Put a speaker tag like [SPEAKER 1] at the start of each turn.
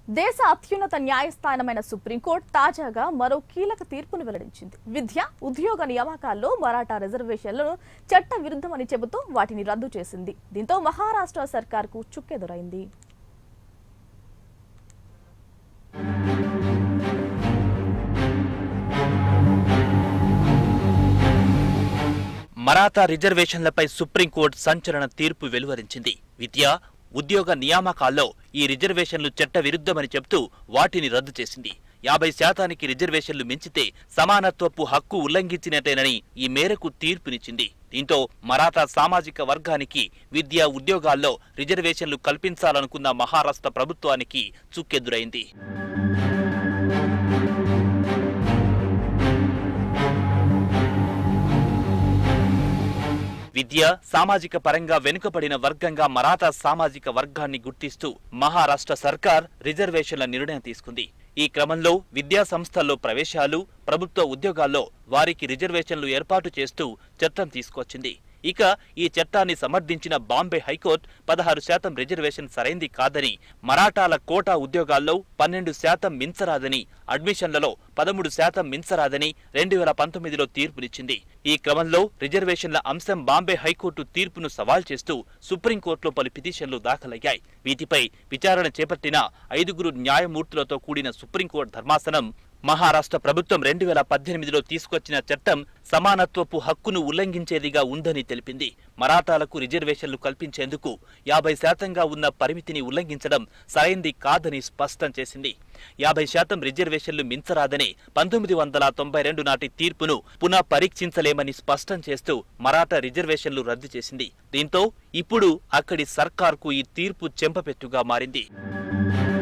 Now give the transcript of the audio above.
[SPEAKER 1] దేశ అత్యున్నత న్యాయస్థానమైన సుప్రీంకోర్టు తాజాగా మరో కీలక తీర్పును వెల్లడించింది విద్య ఉద్యోగ నియామకాల్లో మరాఠా రిజర్వేషన్లను చట్ట విరుద్ధమని చెబుతూ వాటిని రద్దు చేసింది దీంతో మహారాష్ట్ర సర్కార్కు చుక్కెదురైంది
[SPEAKER 2] మరాఠా రిజర్వేషన్లపై సుప్రీంకోర్టు సంచలన తీర్పు వెలువరించింది విద్య ఉద్యోగ నియామకాల్లో ఈ రిజర్వేషన్లు చట్ట విరుద్ధమని చెబుతూ వాటిని రద్దు చేసింది యాభై శాతానికి రిజర్వేషన్లు మించితే సమానత్వపు హక్కు ఉల్లంఘించినట్టేనని ఈ మేరకు తీర్పునిచ్చింది దీంతో మరాఠా సామాజిక వర్గానికి విద్య ఉద్యోగాల్లో రిజర్వేషన్లు కల్పించాలనుకున్న మహారాష్ట్ర ప్రభుత్వానికి చుక్కెదురైంది విద్య సామాజిక పరంగా వెనుకబడిన వర్గంగా మరాఠా సామాజిక వర్గాన్ని గుర్తిస్తూ మహారాష్ట్ర సర్కార్ రిజర్వేషన్ల నిర్ణయం తీసుకుంది ఈ క్రమంలో విద్యా సంస్థల్లో ప్రవేశాలు ప్రభుత్వ ఉద్యోగాల్లో వారికి రిజర్వేషన్లు ఏర్పాటు చేస్తూ చట్టం తీసుకొచ్చింది ఇక ఈ చట్టాన్ని సమర్థించిన బాంబే హైకోర్టు పదహారు శాతం రిజర్వేషన్ సరైంది కాదని మరాఠాల కోటా ఉద్యోగాల్లో పన్నెండు శాతం మించరాదని అడ్మిషన్లలో పదమూడు శాతం మించరాదని రెండు వేల పంతొమ్మిదిలో తీర్పునిచ్చింది ఈ క్రమంలో రిజర్వేషన్ల అంశం బాంబే హైకోర్టు తీర్పును సవాల్ చేస్తూ సుప్రీంకోర్టులో పలు పిటిషన్లు దాఖలయ్యాయి వీటిపై విచారణ చేపట్టిన ఐదుగురు న్యాయమూర్తులతో కూడిన సుప్రీంకోర్టు ధర్మాసనం మహారాష్ట్ర ప్రభుత్వం రెండు వేల పద్దెనిమిదిలో తీసుకొచ్చిన చట్టం సమానత్వపు హక్కును ఉల్లంఘించేదిగా ఉందని తెలిపింది మరాఠాలకు రిజర్వేషన్లు కల్పించేందుకు యాభై శాతంగా ఉన్న పరిమితిని ఉల్లంఘించడం సరైంది కాదని స్పష్టం చేసింది యాభై శాతం రిజర్వేషన్లు మించరాదని పంతొమ్మిది వందల తొంభై రెండు నాటి తీర్పును పునః పరీక్షించలేమని స్పష్టం చేస్తూ మరాఠా రిజర్వేషన్లు రద్దు చేసింది దీంతో ఇప్పుడు అక్కడి సర్కార్కు ఈ తీర్పు చెంపపెట్టుగా మారింది